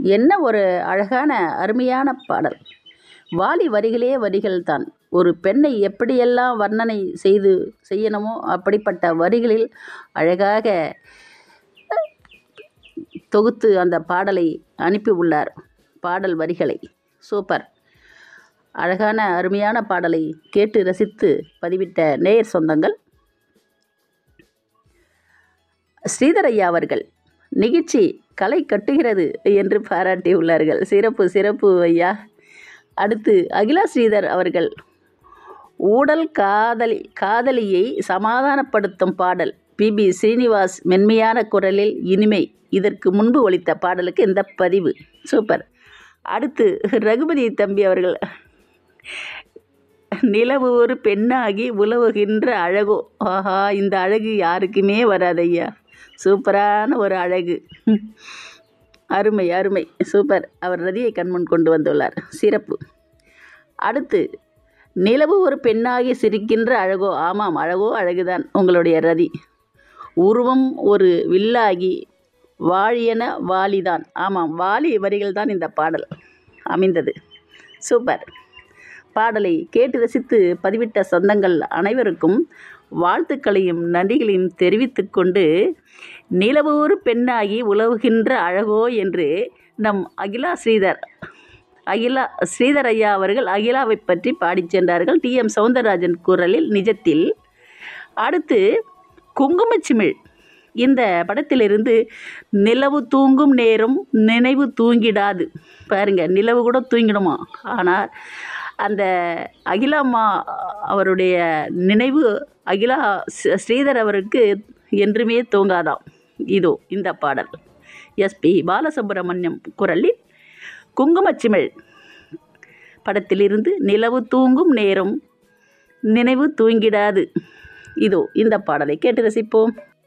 என்ன ஒரு அழகான அருமையான பாடல் வாலி வரிகளே வரிகள் தான் ஒரு பெண்ணை எப்படியெல்லாம் வர்ணனை செய்து செய்யணுமோ அப்படிப்பட்ட வரிகளில் அழகாக தொகுத்து அந்த பாடலை அனுப்பி உள்ளார் பாடல் வரிகளை சூப்பர் அழகான அருமையான பாடலை கேட்டு ரசித்து பதிவிட்ட நேயர் சொந்தங்கள் ஸ்ரீதர் ஐயா அவர்கள் நிகழ்ச்சி களை கட்டுகிறது என்று பாராட்டியுள்ளார்கள் சிறப்பு சிறப்பு ஐயா அடுத்து அகிலா ஸ்ரீதர் அவர்கள் ஊடல் காதலி காதலியை சமாதானப்படுத்தும் பாடல் பிபி ஸ்ரீனிவாஸ் மென்மையான குரலில் இனிமை இதற்கு முன்பு ஒலித்த பாடலுக்கு இந்த பதிவு சூப்பர் அடுத்து ரகுபதி தம்பி அவர்கள் நிலவு ஒரு பெண்ணாகி உலவுகின்ற அழகோ ஆஹா இந்த அழகு யாருக்குமே வராது ஐயா சூப்பரான ஒரு அழகு அருமை அருமை சூப்பர் அவர் ரதியை கண்முன் கொண்டு வந்துள்ளார் சிறப்பு அடுத்து நிலவு ஒரு பெண்ணாகி சிரிக்கின்ற அழகோ ஆமாம் அழகோ அழகுதான் உங்களுடைய ரதி உருவம் ஒரு வில்லாகி வாழியன வாலிதான் ஆமாம் வாலி வரிகள் தான் இந்த பாடல் அமைந்தது சூப்பர் பாடலை கேட்டு ரசித்து பதிவிட்ட சொந்தங்கள் அனைவருக்கும் வாழ்த்துக்களையும் நன்றிகளையும் தெரிவித்து கொண்டு நிலவூர் பெண்ணாகி உலவுகின்ற அழகோ என்று நம் அகிலா ஸ்ரீதர் அகிலா ஸ்ரீதர் ஐயா அவர்கள் அகிலாவை பற்றி பாடிச் சென்றார்கள் டி எம் சவுந்தரராஜன் குரலில் நிஜத்தில் அடுத்து குங்குமச்சிமிழ் இந்த படத்திலிருந்து நிலவு தூங்கும் நேரம் நினைவு தூங்கிடாது பாருங்க நிலவு கூட தூங்கிடுமா ஆனால் அந்த அகிலாம்மா அவருடைய நினைவு அகிலா ஸ்ரீதர் அவருக்கு என்றுமே தூங்காதாம் இதோ இந்த பாடல் எஸ்பி பாலசுப்ரமணியம் குரலில் குங்குமச்சிமிழ் படத்திலிருந்து நிலவு தூங்கும் நேரம் நினைவு தூங்கிடாது இதோ இந்த பாடலை கேட்டு ரசிப்போம்